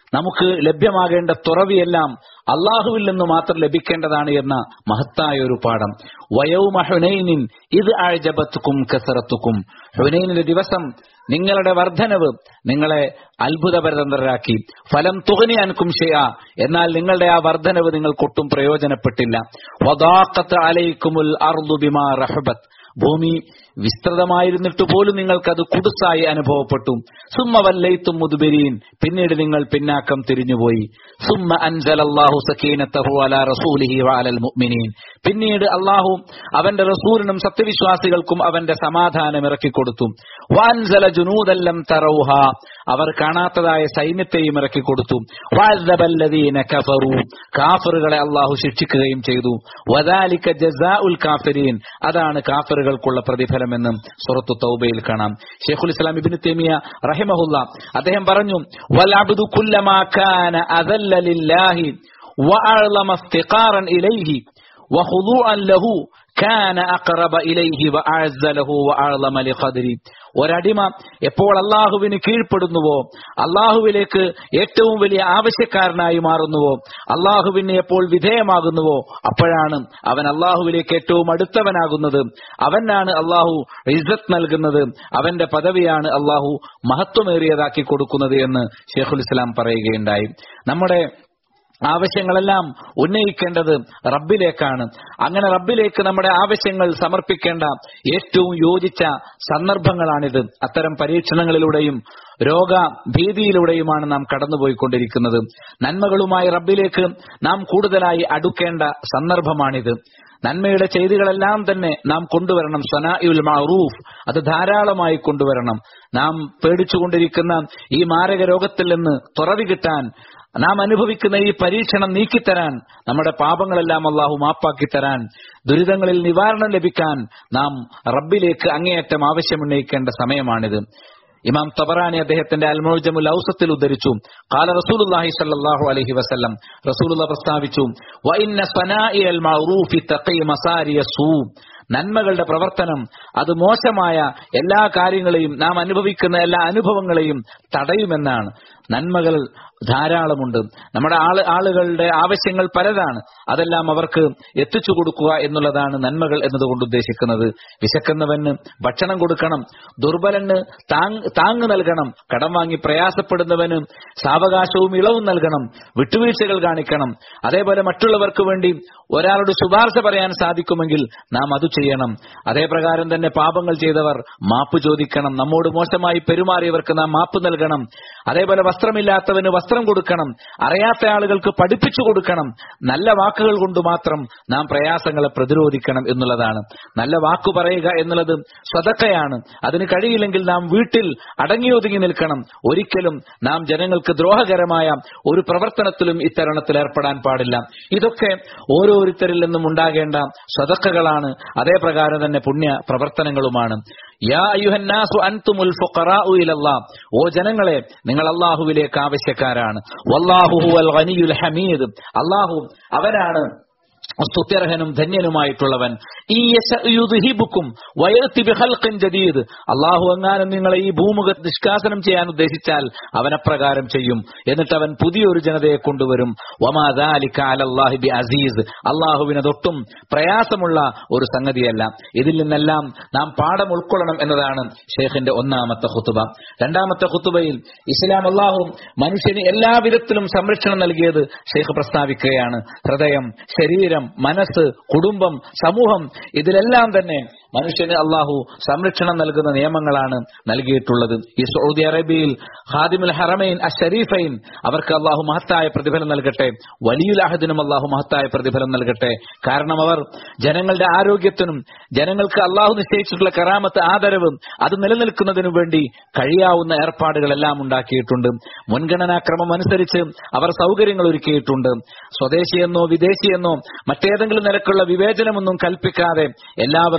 നമുക്ക് ലഭ്യമാകേണ്ട തുറവിയെല്ലാം അള്ളാഹുവിൽ നിന്ന് മാത്രം ലഭിക്കേണ്ടതാണ് എന്ന മഹത്തായ ഒരു പാഠം വയൗമ ഹുനൈനിൻ ഇത് ആഴ്ജബത്തുക്കും കസറത്തുക്കും ഹുനൈനിന്റെ ദിവസം നിങ്ങളുടെ വർധനവ് നിങ്ങളെ അത്ഭുതപരതന്ത്രരാക്കി ഫലം തുകനി അനക്കും ഷെയ എന്നാൽ നിങ്ങളുടെ ആ വർധനവ് നിങ്ങൾക്കൊട്ടും പ്രയോജനപ്പെട്ടില്ല വദാഖത്ത് അലൈക്കുമുൽ അർദു ബിമാ റഹബത്ത് ഭൂമി വിസ്തൃതമായിരുന്നിട്ട് പോലും നിങ്ങൾക്കത് കുടുസായി അനുഭവപ്പെട്ടു സുമ്മ വല്ലൈത്തും മുതുബെരീൻ പിന്നീട് നിങ്ങൾ പിന്നാക്കം തിരിഞ്ഞുപോയി സുമ്മ അൻസൽ അള്ളാഹു സക്കീനത്തഹു അല റസൂലിഹി വാലൽ മുഅ്മിനീൻ പിന്നീട് അള്ളാഹു അവന്റെ റസൂലിനും സത്യവിശ്വാസികൾക്കും അവന്റെ സമാധാനം ഇറക്കിക്കൊടുത്തു വാൻസല ജുനൂദല്ലം തറൗഹ അവർ കാണാത്തതായ സൈന്യത്തെയും ഇറക്കിക്കൊടുത്തു വാസബല്ലദീന കഫറു കാഫറുകളെ അള്ളാഹു ശിക്ഷിക്കുകയും ചെയ്തു വദാലിക ജസാ ഉൽ കാഫിരീൻ അതാണ് കാഫറുകൾക്കുള്ള പ്രതിഫലമെന്ന് സുറത്തു തൗബയിൽ കാണാം ഷെയ്ഖുൽ ഇസ്ലാം ഇബ്നു തൈമിയ റഹിമഹുല്ല അദ്ദേഹം പറഞ്ഞു വൽ അബ്ദു കുല്ലമാ കാന അദല്ല ലില്ലാഹി വഅഅലമ ഇസ്തിഖാറൻ ഇലൈഹി وخضوعا له كان أقرب إليه وأعز له وأعظم لقدره ഒരടിമ എപ്പോൾ അള്ളാഹുവിന് കീഴ്പ്പെടുന്നുവോ അള്ളാഹുവിലേക്ക് ഏറ്റവും വലിയ ആവശ്യക്കാരനായി മാറുന്നുവോ അള്ളാഹുവിന് എപ്പോൾ വിധേയമാകുന്നുവോ അപ്പോഴാണ് അവൻ അള്ളാഹുവിലേക്ക് ഏറ്റവും അടുത്തവനാകുന്നത് അവനാണ് അള്ളാഹു ഇസ്സത്ത് നൽകുന്നത് അവന്റെ പദവിയാണ് അള്ളാഹു മഹത്വമേറിയതാക്കി കൊടുക്കുന്നത് എന്ന് ഷെയ്ഖുൽ ഇസ്ലാം പറയുകയുണ്ടായി നമ്മുടെ ആവശ്യങ്ങളെല്ലാം ഉന്നയിക്കേണ്ടത് റബ്ബിലേക്കാണ് അങ്ങനെ റബ്ബിലേക്ക് നമ്മുടെ ആവശ്യങ്ങൾ സമർപ്പിക്കേണ്ട ഏറ്റവും യോജിച്ച സന്ദർഭങ്ങളാണിത് അത്തരം പരീക്ഷണങ്ങളിലൂടെയും രോഗ ഭീതിയിലൂടെയുമാണ് നാം കടന്നുപോയിക്കൊണ്ടിരിക്കുന്നത് നന്മകളുമായി റബ്ബിലേക്ക് നാം കൂടുതലായി അടുക്കേണ്ട സന്ദർഭമാണിത് നന്മയുടെ ചെയ്തികളെല്ലാം തന്നെ നാം കൊണ്ടുവരണം സനായുൽ മഅറൂഫ് അത് ധാരാളമായി കൊണ്ടുവരണം നാം പേടിച്ചുകൊണ്ടിരിക്കുന്ന ഈ മാരക രോഗത്തിൽ നിന്ന് തുറവി കിട്ടാൻ നാം അനുഭവിക്കുന്ന ഈ പരീക്ഷണം നീക്കിത്തരാൻ നമ്മുടെ പാപങ്ങളെല്ലാം അള്ളാഹു മാപ്പാക്കി തരാൻ ദുരിതങ്ങളിൽ നിവാരണം ലഭിക്കാൻ നാം റബ്ബിലേക്ക് അങ്ങേയറ്റം ആവശ്യമുന്നയിക്കേണ്ട സമയമാണിത് ഇമാം തബറാനി അദ്ദേഹത്തിന്റെ അൽമോജമുൽ ഔസത്തിൽ ഉദ്ധരിച്ചു കാല റസൂലുള്ളാഹി സ്വല്ലല്ലാഹു അലൈഹി വസല്ലം റസൂലുള്ള പ്രസ്താവിച്ചു വഇന്ന സനാഇൽ മഅറൂഫി തഖി മസാരിയ സൂ നന്മകളുടെ പ്രവർത്തനം അത് മോശമായ എല്ലാ കാര്യങ്ങളെയും നാം അനുഭവിക്കുന്ന എല്ലാ അനുഭവങ്ങളെയും തടയുമെന്നാണ് നന്മകൾ ധാരാളമുണ്ട് നമ്മുടെ ആള് ആളുകളുടെ ആവശ്യങ്ങൾ പലതാണ് അതെല്ലാം അവർക്ക് എത്തിച്ചു കൊടുക്കുക എന്നുള്ളതാണ് നന്മകൾ എന്നതുകൊണ്ട് ഉദ്ദേശിക്കുന്നത് വിശക്കുന്നവന് ഭക്ഷണം കൊടുക്കണം ദുർബലന് താങ് താങ്ങ് നൽകണം കടം വാങ്ങി പ്രയാസപ്പെടുന്നവന് സാവകാശവും ഇളവും നൽകണം വിട്ടുവീഴ്ചകൾ കാണിക്കണം അതേപോലെ മറ്റുള്ളവർക്ക് വേണ്ടി ഒരാളോട് ശുപാർശ പറയാൻ സാധിക്കുമെങ്കിൽ നാം അത് ചെയ്യണം അതേ പ്രകാരം തന്നെ പാപങ്ങൾ ചെയ്തവർ മാപ്പ് ചോദിക്കണം നമ്മോട് മോശമായി പെരുമാറിയവർക്ക് നാം മാപ്പ് നൽകണം അതേപോലെ വസ്ത്രമില്ലാത്തവന് വസ്ത്രം കൊടുക്കണം അറിയാത്ത ആളുകൾക്ക് പഠിപ്പിച്ചു കൊടുക്കണം നല്ല വാക്കുകൾ കൊണ്ട് മാത്രം നാം പ്രയാസങ്ങളെ പ്രതിരോധിക്കണം എന്നുള്ളതാണ് നല്ല വാക്കു പറയുക എന്നുള്ളത് സ്വതക്കയാണ് അതിന് കഴിയില്ലെങ്കിൽ നാം വീട്ടിൽ അടങ്ങിയൊതുങ്ങി നിൽക്കണം ഒരിക്കലും നാം ജനങ്ങൾക്ക് ദ്രോഹകരമായ ഒരു പ്രവർത്തനത്തിലും ഇത്തരണത്തിൽ ഏർപ്പെടാൻ പാടില്ല ഇതൊക്കെ ഓരോരുത്തരിൽ നിന്നും ഉണ്ടാകേണ്ട സ്വതക്കകളാണ് അതേ പ്രകാരം തന്നെ പുണ്യ പ്രവർത്തനങ്ങളുമാണ് യാ അയ്യുഹന്നാസു അൻതുമുൽ ഫുഖറാഉ ഇലല്ലാഹ് ഓ ജനങ്ങളെ നിങ്ങൾ അള്ളാഹുവിലേക്ക് ആവശ്യക്കാരാണ് വല്ലാഹു ഹുവൽ ഗനിയുൽ ഹമീദ് അള്ളാഹു അവനാണ് സ്തുത്യർഹനും ധന്യനുമായിട്ടുള്ളവൻ ഈ യുദ്ഹിബുക്കും വയത്തി ബിഹൽഖിൻ ജദീദ് അള്ളാഹു എങ്ങാനും നിങ്ങളെ ഈ ഭൂമുഖ നിഷ്കാസനം ചെയ്യാൻ ഉദ്ദേശിച്ചാൽ അവൻ അപ്രകാരം ചെയ്യും എന്നിട്ട് അവൻ പുതിയൊരു ജനതയെ കൊണ്ടുവരും വമാദാലിക അലല്ലാഹി ബി അസീസ് അള്ളാഹുവിന് തൊട്ടും പ്രയാസമുള്ള ഒരു സംഗതിയല്ല ഇതിൽ നിന്നെല്ലാം നാം പാഠം ഉൾക്കൊള്ളണം എന്നതാണ് ഷേഖിന്റെ ഒന്നാമത്തെ ഹുത്തുബ രണ്ടാമത്തെ ഹുത്തുബയിൽ ഇസ്ലാം അള്ളാഹു മനുഷ്യന് എല്ലാവിധത്തിലും സംരക്ഷണം നൽകിയത് ഷെയ്ഖ് പ്രസ്താവിക്കുകയാണ് ഹൃദയം ശരീരം മനസ്സ് കുടുംബം സമൂഹം ഇതിലെല്ലാം തന്നെ മനുഷ്യന് അള്ളാഹു സംരക്ഷണം നൽകുന്ന നിയമങ്ങളാണ് നൽകിയിട്ടുള്ളത് ഈ സൗദി അറേബ്യയിൽ ഹാദിമുൽ ഹറമൈൻ അഷരീഫൈൻ അവർക്ക് അള്ളാഹു മഹത്തായ പ്രതിഫലം നൽകട്ടെ വലിയുൽ അഹദിനും അള്ളാഹു മഹത്തായ പ്രതിഫലം നൽകട്ടെ കാരണം അവർ ജനങ്ങളുടെ ആരോഗ്യത്തിനും ജനങ്ങൾക്ക് അള്ളാഹു നിശ്ചയിച്ചിട്ടുള്ള കറാമത്ത് ആദരവും അത് നിലനിൽക്കുന്നതിനു വേണ്ടി കഴിയാവുന്ന ഏർപ്പാടുകളെല്ലാം ഉണ്ടാക്കിയിട്ടുണ്ട് മുൻഗണനാക്രമം അനുസരിച്ച് അവർ സൗകര്യങ്ങൾ ഒരുക്കിയിട്ടുണ്ട് സ്വദേശിയെന്നോ വിദേശിയെന്നോ മറ്റേതെങ്കിലും നിലക്കുള്ള വിവേചനമൊന്നും കൽപ്പിക്കാതെ എല്ലാവർക്കു വേണ്ടിയും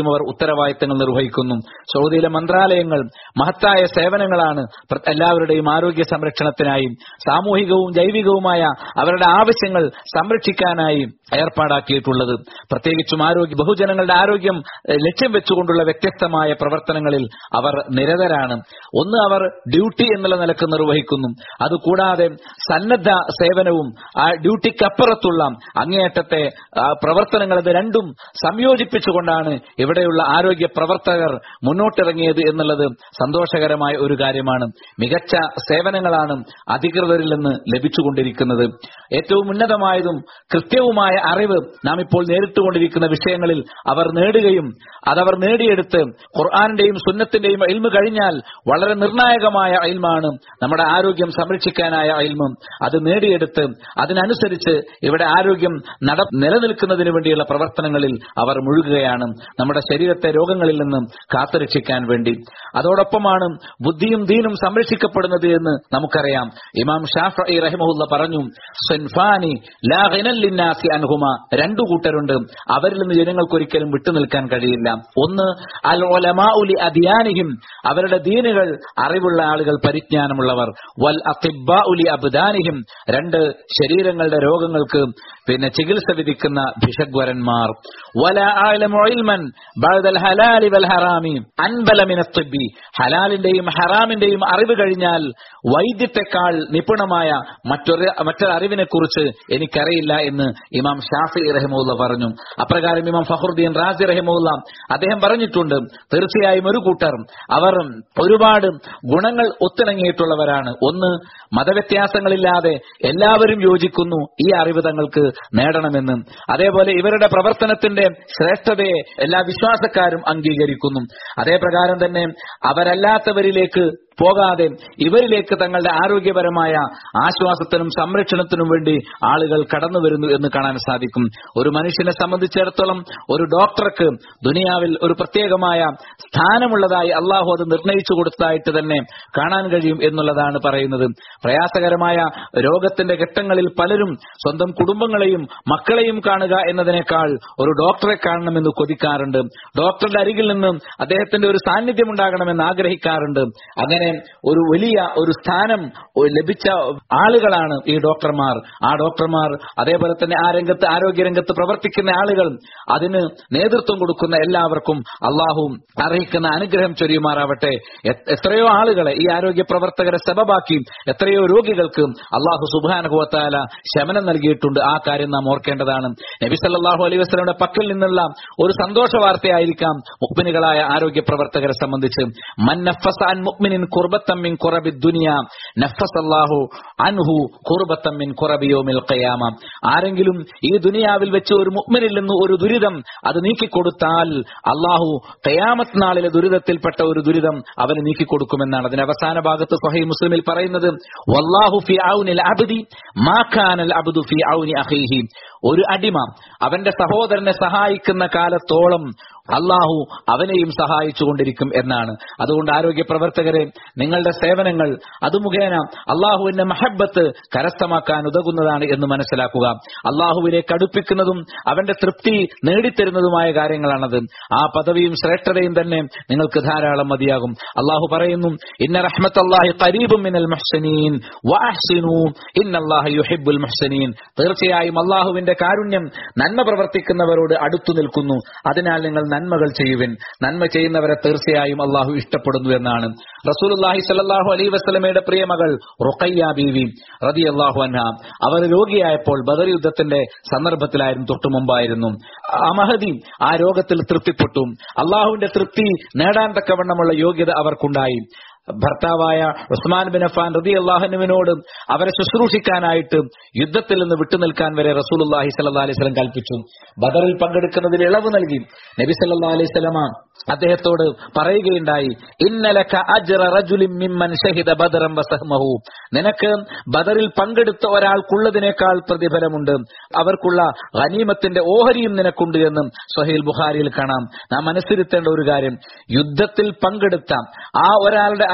കാര്യത്തിലും അവർ ഉത്തരവാദിത്തങ്ങൾ നിർവഹിക്കുന്നു സൗദിയിലെ മന്ത്രാലയങ്ങൾ മഹത്തായ സേവനങ്ങളാണ് പ്ര- എല്ലാവരുടെയും ആരോഗ്യ സംരക്ഷണത്തിനായി സാമൂഹികവും ജൈവികവുമായ അവരുടെ ആവശ്യങ്ങൾ സംരക്ഷിക്കാനായി ഏർപ്പാടാക്കിയിട്ടുള്ളത് പ്രത്യേകിച്ചും ആരോഗ്യ ബഹുജനങ്ങളുടെ ആരോഗ്യം ഏഹ്, ലക്ഷ്യം വെച്ചുകൊണ്ടുള്ള വ്യത്യസ്തമായ പ്രവർത്തനങ്ങളിൽ അവർ നിരതരാണ് ഒന്ന് അവർ ഡ്യൂട്ടി എന്നുള്ള നിലക്ക് നിർവഹിക്കുന്നു അതുകൂടാതെ സന്നദ്ധ സേവനവും ആ ഡ്യൂട്ടിക്കപ്പുറത്തുള്ള അങ്ങേയറ്റത്തെ ആ, പ്രവർത്തനങ്ങൾ ഇത് രണ്ടും സംയോജിപ്പിച്ചുകൊണ്ടാണ് ഇവിടെയുള്ള ആരോഗ്യ പ്രവർത്തകർ മുന്നോട്ടിറങ്ങിയത് എന്നുള്ളത് സന്തോഷകരമായ ഒരു കാര്യമാണ് മികച്ച സേവനങ്ങളാണ് അധികൃതരിൽ നിന്ന് ലഭിച്ചുകൊണ്ടിരിക്കുന്നത് ഏറ്റവും ഉന്നതമായതും കൃത്യവുമായ അറിവ് നാം ഇപ്പോൾ നേരിട്ടുകൊണ്ടിരിക്കുന്ന വിഷയങ്ങളിൽ അവർ നേടുകയും അതവർ നേടിയെടുത്ത് ഖുർആാനിന്റെയും സുന്നത്തിന്റെയും അയിൽമ കഴിഞ്ഞാൽ വളരെ നിർണായകമായ അയിൽമാണ് നമ്മുടെ ആരോഗ്യം സംരക്ഷിക്കാനായ അയിൽമ അത് നേടിയെടുത്ത് അതിനനുസരിച്ച് ഇവിടെ ആരോഗ്യം നട നിലനിൽക്കുന്നതിന് വേണ്ടിയുള്ള പ്രവർത്തനങ്ങളിൽ അവർ മുഴുകുകയാണ് നമ്മുടെ ശരീരത്തെ രോഗങ്ങളിൽ നിന്ന് കാത്തുരക്ഷിക്കാൻ വേണ്ടി അതോടൊപ്പമാണ് ബുദ്ധിയും ദീനും സംരക്ഷിക്കപ്പെടുന്നത് എന്ന് നമുക്കറിയാം ഇമാം ഷാഫി റഹിമഹുല്ല പറഞ്ഞു "സ്വൻഫാനി ലാ ഗിനൽ ലിന്നാസി അൻഹുമ രണ്ടു കൂട്ടരുണ്ട് അവരിൽ നിന്ന് ജനങ്ങൾക്ക് ഒരിക്കലും വിട്ടുനിൽക്കാൻ കഴിയില്ല ഒന്ന് അൽ ഉലമാഉ ലി അദിയാനിഹിം അവരുടെ ദീനുകൾ അറിവുള്ള ആളുകൾ പരിജ്ഞാനമുള്ളവർ വൽ അത്തിബ്ബാഉ ലി അബ്ദാനിഹിം രണ്ട് ശരീരങ്ങളുടെ രോഗങ്ങൾക്ക് പിന്നെ ചികിത്സ വിധിക്കുന്ന ഭിഷഗ്വരന്മാർ വല അഅലമു ഇൽമൻ ബഅദൽ ഹലാലി വൽ ഹറാമി അൻബല മിന തിബ്ബി ഹലാലിന്റെയും ഹറാമിന്റെയും അറിവ് കഴിഞ്ഞാൽ വൈദ്യത്തെക്കാൾ നിപുണമായ മറ്റൊരു മറ്റൊരു അറിവിനെ കുറിച്ച് എനിക്കറിയില്ല എന്ന് ഇമാം ഷാഫി റഹിമുല്ല പറഞ്ഞു അപ്രകാരം ഇമാം ഫഹറുദ്ദീൻ റാസി റഹിമുല്ല അദ്ദേഹം പറഞ്ഞിട്ടുണ്ട് തീർച്ചയായും ഒരു കൂട്ടർ അവർ ഒരുപാട് ഗുണങ്ങൾ ഒത്തിണങ്ങിയിട്ടുള്ളവരാണ് ഒന്ന് മതവ്യത്യാസങ്ങളില്ലാതെ എല്ലാവരും യോജിക്കുന്നു ഈ അറിവ് തങ്ങൾക്ക് നേടണമെന്ന് അതേപോലെ ഇവരുടെ പ്രവർത്തനത്തിന്റെ ശ്രേഷ്ഠതയെ എല്ലാ വിശ്വാസക്കാരും അംഗീകരിക്കുന്നു അതേ പ്രകാരം തന്നെ അവരല്ലാത്തവരിലേക്ക് പോകാതെ ഇവരിലേക്ക് തങ്ങളുടെ ആരോഗ്യപരമായ ആശ്വാസത്തിനും സംരക്ഷണത്തിനും വേണ്ടി ആളുകൾ കടന്നു വരുന്നു എന്ന് കാണാൻ സാധിക്കും ഒരു മനുഷ്യനെ സംബന്ധിച്ചിടത്തോളം ഒരു ഡോക്ടർക്ക് ദുനിയാവിൽ ഒരു പ്രത്യേകമായ സ്ഥാനമുള്ളതായി അള്ളാഹു അത് നിർണയിച്ചു കൊടുത്തതായിട്ട് തന്നെ കാണാൻ കഴിയും എന്നുള്ളതാണ് പറയുന്നത് പ്രയാസകരമായ രോഗത്തിന്റെ ഘട്ടങ്ങളിൽ പലരും സ്വന്തം കുടുംബങ്ങളെയും മക്കളെയും കാണുക എന്നതിനേക്കാൾ ഒരു ഡോക്ടറെ കാണണമെന്ന് കൊതിക്കാറുണ്ട് ഡോക്ടറുടെ അരികിൽ നിന്നും അദ്ദേഹത്തിന്റെ ഒരു സാന്നിധ്യം ഉണ്ടാകണമെന്ന് ആഗ്രഹിക്കാറുണ്ട് അങ്ങനെ ഒരു വലിയ ഒരു സ്ഥാനം ലഭിച്ച ആളുകളാണ് ഈ ഡോക്ടർമാർ ആ ഡോക്ടർമാർ അതേപോലെ തന്നെ ആ രംഗത്ത് ആരോഗ്യരംഗത്ത് പ്രവർത്തിക്കുന്ന ആളുകൾ അതിന് നേതൃത്വം കൊടുക്കുന്ന എല്ലാവർക്കും അള്ളാഹു അർഹിക്കുന്ന അനുഗ്രഹം ചൊരിയുമാറാവട്ടെ എ- എത്രയോ ആളുകളെ ഈ ആരോഗ്യ പ്രവർത്തകരെ സബബാക്കി എത്രയോ രോഗികൾക്ക് അള്ളാഹു സുബാനുഭവത്താല ശമനം നൽകിയിട്ടുണ്ട് ആ കാര്യം നാം ഓർക്കേണ്ടതാണ് നബി സല്ലല്ലാഹു അലൈഹി വസല്ലമയുടെ പക്കൽ നിന്നുള്ള ഒരു സന്തോഷ വാർത്തയായിരിക്കാം മുക്മിനുകളായ ആരോഗ്യ പ്രവർത്തകരെ സംബന്ധിച്ച് മൻ നഫസ അൻ മുഅ്മിനിൻ ഖുർബത്തൻ മിൻ ഖുറബി ദുനിയ നഫസല്ലാഹു അൻഹു ഖുർബത്തൻ മിൻ ഖുറബി യൗമിൽ ഖിയാമ ആരെങ്കിലും ഈ ദുനിയാവിൽ വെച്ച് ഒരു മുഅ്മിനിൽ നിന്ന് ഒരു ദുരിതം അത് നീക്കിക്കൊടുത്താൽ അള്ളാഹു ഖിയാമത്ത് നാളിലെ ദുരിതത്തിൽപ്പെട്ട ഒരു ദുരിതം അവന് നീക്കിക്കൊടുക്കുമെന്നാണ് അതിന്റെ അവസാന ഭാഗത്ത് സഹീഹ് മുസ്ലിമിൽ പറയുന്നത് വല്ലാഹു ഫി ഔനിൽ അബ്ദി മാ കാനൽ അബ്ദു ഫി ഔനി അഖീഹി ഒരു അടിമ അവന്റെ സഹോദരനെ സഹായിക്കുന്ന കാലത്തോളം അള്ളാഹു അവനെയും സഹായിച്ചുകൊണ്ടിരിക്കും എന്നാണ് അതുകൊണ്ട് ആരോഗ്യ പ്രവർത്തകരെ നിങ്ങളുടെ സേവനങ്ങൾ അത് മുഖേന അള്ളാഹുവിന്റെ മഹബത്ത് കരസ്ഥമാക്കാൻ ഉതകുന്നതാണ് എന്ന് മനസ്സിലാക്കുക അള്ളാഹുവിലേക്ക് അടുപ്പിക്കുന്നതും അവന്റെ തൃപ്തി നേടിത്തരുന്നതുമായ കാര്യങ്ങളാണത് ആ പദവിയും ശ്രേഷ്ഠതയും തന്നെ നിങ്ങൾക്ക് ധാരാളം മതിയാകും അള്ളാഹു പറയുന്നു ഇന്ന റഹ്മത്ത് അള്ളാഹി കരീബും മിനൽ മുഹ്സനീൻ വഅഹ്സിനൂ ഇന്നല്ലാഹ യുഹിബ്ബുൽ മുഹ്സനീൻ തീർച്ചയായും അള്ളാഹുവിന്റെ കാരുണ്യം നന്മ പ്രവർത്തിക്കുന്നവരോട് അടുത്തു നിൽക്കുന്നു അതിനാൽ നിങ്ങൾ നന്മകൾ ചെയ്യുവിൻ നന്മ ചെയ്യുന്നവരെ തീർച്ചയായും അള്ളാഹു ഇഷ്ടപ്പെടുന്നു എന്നാണ് റസൂലുള്ളാഹി സ്വല്ലല്ലാഹു അലൈഹി വസല്ലമയുടെ പ്രിയമകൾ റുഖയ്യ ബീവി റളിയല്ലാഹു അൻഹ അവർ രോഗിയായപ്പോൾ ബദർ യുദ്ധത്തിന്റെ സന്ദർഭത്തിലായിരുന്നു തൊട്ടു മുമ്പായിരുന്നു അമഹദി ആ രോഗത്തിൽ തൃപ്തിപ്പെട്ടു അള്ളാഹുവിന്റെ തൃപ്തി നേടാൻ തക്കവണ്ണമുള്ള യോഗ്യത അവർക്കുണ്ടായി ഭർത്താവായ ഉസ്മാൻ ബിൻ അഫാൻ റതി അള്ളാഹുനുവിനോട് അവരെ ശുശ്രൂഷിക്കാനായിട്ട് യുദ്ധത്തിൽ നിന്ന് വിട്ടുനിൽക്കാൻ വരെ റസൂലുല്ലാഹി സല്ലാ അലൈഹി സ്വലം കൽപ്പിച്ചു ബദറിൽ പങ്കെടുക്കുന്നതിൽ ഇളവ് നൽകി നബി സല്ലാ അലൈഹി സ്വലമ അദ്ദേഹത്തോട് പറയുകയുണ്ടായി ഇന്നലക അജ്റ റജുലിൻ മിമ്മൻ ഷഹിദ ബദറൻ വസഹ്മഹു നിനക്ക് ബദറിൽ പങ്കെടുത്ത ഒരാൾക്കുള്ളതിനേക്കാൾ പ്രതിഫലമുണ്ട് അവർക്കുള്ള ഗനീമത്തിന്റെ ഓഹരിയും നിനക്കുണ്ട് എന്നും സഹീൽ ബുഖാരിയിൽ കാണാം നാം മനസ്സിരുത്തേണ്ട ഒരു കാര്യം യുദ്ധത്തിൽ പങ്കെടുത്ത ആ ഒരാളുടെ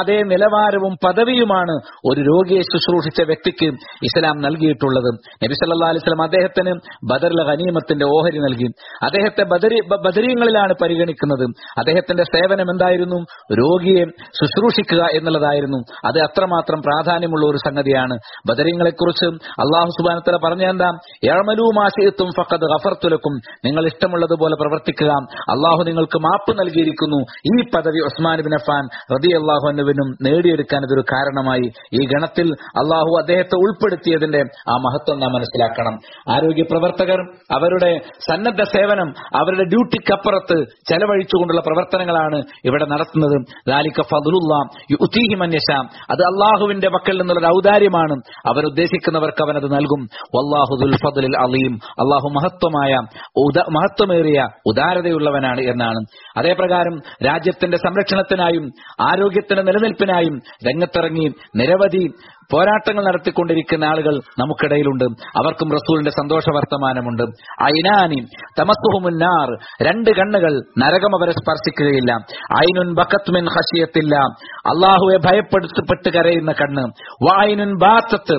അതേ നിലവാരവും പദവിയുമാണ് ഒരു രോഗിയെ ശുശ്രൂഷിച്ച വ്യക്തിക്ക് ഇസ്ലാം നൽകിയിട്ടുള്ളത് നബി സല്ലാ അലിസ്ലാം അദ്ദേഹത്തിന് ബദറിലെ ഖനീമത്തിന്റെ ഓഹരി നൽകി അദ്ദേഹത്തെ ബദരി ബ- ബദരീങ്ങളിലാണ് പരിഗണിക്കുന്നത് അദ്ദേഹത്തിന്റെ സേവനം എന്തായിരുന്നു രോഗിയെ ശുശ്രൂഷിക്കുക എന്നുള്ളതായിരുന്നു അത് അത്രമാത്രം പ്രാധാന്യമുള്ള ഒരു സംഗതിയാണ് ബദരീങ്ങളെ കുറിച്ച് അള്ളാഹു സുബാനത്തല പറഞ്ഞ എന്താ യഴമലൂമാശയത്തും ഫക്കത് ഗഫർത്തുലക്കും നിങ്ങൾ ഇഷ്ടമുള്ളതുപോലെ പ്രവർത്തിക്കുക അള്ളാഹു നിങ്ങൾക്ക് മാപ്പ് നൽകിയിരിക്കുന്നു ഈ പദവി ഉസ്മാൻ ബിൻ അഫാൻ റതി അള്ളാഹു അനുവിനും നേടിയെടുക്കാൻ ഇതൊരു കാരണമായി ഈ ഗണത്തിൽ അള്ളാഹു അദ്ദേഹത്തെ ഉൾപ്പെടുത്തിയതിന്റെ ആ മഹത്വം നാം മനസ്സിലാക്കണം ആരോഗ്യ പ്രവർത്തകർ അവരുടെ സന്നദ്ധ സേവനം അവരുടെ ഡ്യൂട്ടിക്കപ്പുറത്ത് ചെലവഴിച്ചുകൊണ്ടുള്ള പ്രവർത്തനങ്ങളാണ് ഇവിടെ നടത്തുന്നത് ദാലിക ഫദ്ലുല്ലാ യുതീഹി മൻ യശാ. അത് അള്ളാഹുവിന്റെ പക്കൽ നിന്നുള്ള ഒരു ഔദാര്യമാണ് അവരുദ്ദേശിക്കുന്നവർക്ക് അവൻ അത് നൽകും വല്ലാഹു ദുൽ ഫദ്ലിൽ അലീം അള്ളാഹു മഹത്വമായ ഉദ- മഹത്വമേറിയ ഉദാരതയുള്ളവനാണ് എന്നാണ് അതേപ്രകാരം രാജ്യത്തിന്റെ സംരക്ഷണത്തിനായും ആരോഗ്യത്തിന്റെ നിലനിൽപ്പിനായും രംഗത്തിറങ്ങി നിരവധി പോരാട്ടങ്ങൾ നടത്തിക്കൊണ്ടിരിക്കുന്ന ആളുകൾ നമുക്കിടയിലുണ്ട് അവർക്കും റസൂലിന്റെ സന്തോഷ വർത്തമാനമുണ്ട് ഐനാനി തമസ്സുഹുമുന്നാർ രണ്ട് കണ്ണുകൾ നരകം അവരെ സ്പർശിക്കുകയില്ല ഐനുൻ ബക്കത്മിൻ ഹഷിയത്തില്ല അള്ളാഹുവെ ഭയപ്പെടുത്തപ്പെട്ട് കരയുന്ന കണ്ണ് വായിനുൻ ബാത്തത്ത്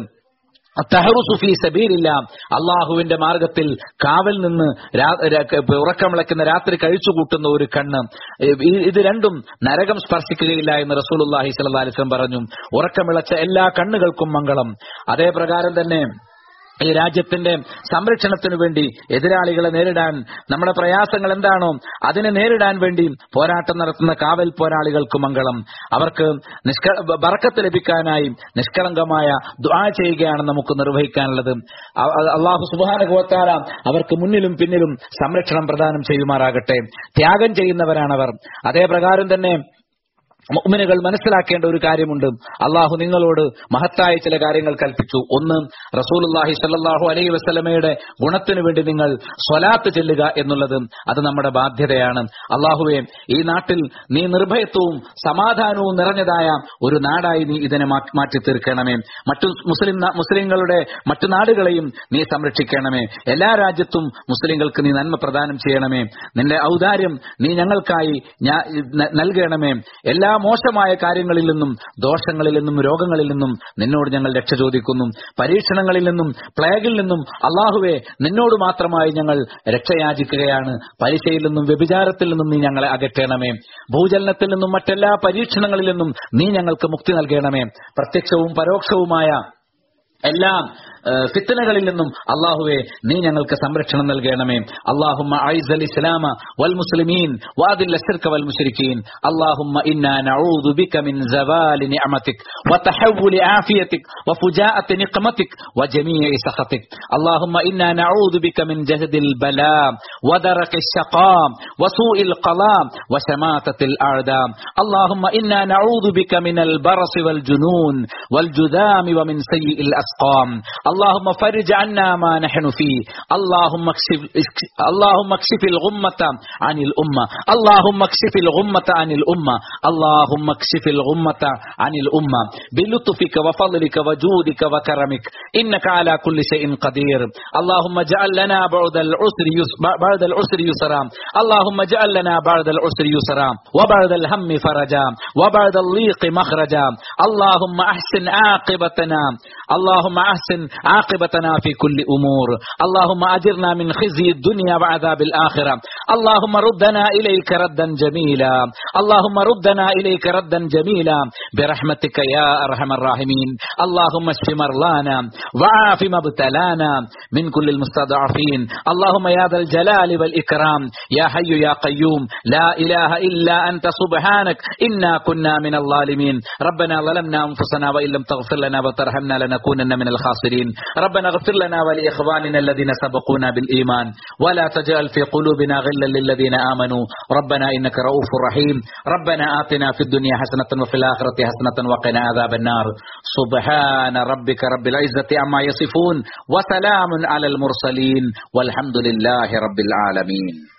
തഹറുസുഫി സബീലില്ല അള്ളാഹുവിന്റെ മാർഗത്തിൽ കാവൽ നിന്ന് രാ- ര- ഉറക്കമിളക്കുന്ന രാത്രി കഴിച്ചുകൂട്ടുന്ന ഒരു കണ്ണ് ഈ- ഇത് രണ്ടും നരകം സ്പർശിക്കുകയില്ല എന്ന് റസൂലുല്ലാഹി സ്വല്ലല്ലാഹി അലൈഹി വസല്ലം പറഞ്ഞു ഉറക്കമിളച്ച എല്ലാ കണ്ണുകൾക്കും മംഗളം അതേ പ്രകാരം തന്നെ ഈ രാജ്യത്തിന്റെ സംരക്ഷണത്തിനു വേണ്ടി എതിരാളികളെ നേരിടാൻ നമ്മുടെ പ്രയാസങ്ങൾ എന്താണോ അതിനെ നേരിടാൻ വേണ്ടി പോരാട്ടം നടത്തുന്ന കാവൽ പോരാളികൾക്ക് മംഗളം അവർക്ക് നിഷ്ക ബറക്കത്ത് ലഭിക്കാനായി നിഷ്കളങ്കമായ ദ്വാ ചെയ്യുകയാണ് നമുക്ക് നിർവഹിക്കാനുള്ളത് അ- അ- അള്ളാഹു സുബാനുഭവത്താല അവർക്ക് മുന്നിലും പിന്നിലും സംരക്ഷണം പ്രദാനം ചെയ്യുമാറാകട്ടെ ത്യാഗം ചെയ്യുന്നവരാണവർ അതേ പ്രകാരം തന്നെ മുഅ്മിനുകൾ മനസ്സിലാക്കേണ്ട ഒരു കാര്യമുണ്ട് അള്ളാഹു നിങ്ങളോട് മഹത്തായ ചില കാര്യങ്ങൾ കൽപ്പിച്ചു ഒന്ന് റസൂലുള്ളാഹി സ്വല്ലല്ലാഹു അലൈഹി വസല്ലമയുടെ ഗുണത്തിനു വേണ്ടി നിങ്ങൾ സ്വലാത്ത് ചെല്ലുക എന്നുള്ളത് അത് നമ്മുടെ ബാധ്യതയാണ് അള്ളാഹുവെ ഈ നാട്ടിൽ നീ നിർഭയത്വവും സമാധാനവും നിറഞ്ഞതായ ഒരു നാടായി നീ ഇതിനെ മാ- മാറ്റി തീർക്കണമേ മറ്റു മുസ്ലിം നാ- മുസ്ലിങ്ങളുടെ മറ്റു നാടുകളെയും നീ സംരക്ഷിക്കണമേ എല്ലാ രാജ്യത്തും മുസ്ലിങ്ങൾക്ക് നീ നന്മ പ്രദാനം ചെയ്യണമേ നിന്റെ ഔദാര്യം നീ ഞങ്ങൾക്കായി ഞാ- ന- നൽകണമേ എല്ലാ മോശമായ കാര്യങ്ങളിൽ നിന്നും ദോഷങ്ങളിൽ നിന്നും രോഗങ്ങളിൽ നിന്നും നിന്നോട് ഞങ്ങൾ രക്ഷ ചോദിക്കുന്നു പരീക്ഷണങ്ങളിൽ നിന്നും പ്ലേഗിൽ നിന്നും അള്ളാഹുവെ നിന്നോട് മാത്രമായി ഞങ്ങൾ രക്ഷയാചിക്കുകയാണ് പലിശയിൽ നിന്നും വ്യഭിചാരത്തിൽ നിന്നും നീ ഞങ്ങളെ അകറ്റണമേ ഭൂചലനത്തിൽ നിന്നും മറ്റെല്ലാ പരീക്ഷണങ്ങളിൽ നിന്നും നീ ഞങ്ങൾക്ക് മുക്തി നൽകണമേ പ്രത്യക്ഷവും പരോക്ഷവുമായ എല്ലാ ഏഹ്, ഫിത്തനകളിൽ നിന്നും അള്ളാഹുവെ നീ ഞങ്ങൾക്ക് സംരക്ഷണം നൽകണമേ അള്ളാഹുമ്മ ഐസ് അൽ ഇസ്ലാമ വൽ മുസ്ലിമീൻ വാദിൽ അശ്ർക വൽ മുശ്രിക്കീൻ اللهم إنا نعوذ بك من زوال نعمتك وتحول عافيتك وفجاءة نقمتك وجميع سخطك اللهم إنا نعوذ بك من جهد البلاء ودرك الشقاء وسوء القضاء وشماتة الأعداء اللهم إنا نعوذ بك من البرص والجنون والجذام ومن سيء الأسقام اللهم فرج عنا ما نحن فيه اللهم اكشف اللهم اكشف الغمة عن الأمة اللهم اكشف الغمة عن الأمة اللهم اكشف الغمة عن الأمة بلطفك وفضلك وجودك وكرمك إنك على كل شيء قدير اللهم اجعل لنا بعد العسر يس- بعد العسر يسرا اللهم اجعل لنا بعد العسر يسرا وبعد الهم فرجا وبعد الضيق مخرجا اللهم احسن عاقبتنا اللهم احسن عاقبتنا في كل امور اللهم اجرنا من خزي الدنيا وعذاب الاخره اللهم ردنا اليك ردا جميلا اللهم ردنا اليك ردا جميلا برحمتك يا ارحم الراحمين اللهم اشف مرضانا وعاف مبتلانا من كل المستضعفين اللهم يا ذا الجلال والاكرام يا حي يا قيوم لا اله الا انت سبحانك انا كنا من الظالمين ربنا ظلمنا انفسنا وان لم تغفر لنا وترحمنا لنكونن من الخاسرين ربنا اغفر لنا ولاخواننا الذين سبقونا بالايمان ولا تجعل في قلوبنا غلا للذين امنوا ربنا انك رؤوف رحيم ربنا اتنا في الدنيا حسنه وفي الاخره حسنه وقنا عذاب النار سبحان ربك رب العزه عما يصفون وسلام على المرسلين والحمد لله رب العالمين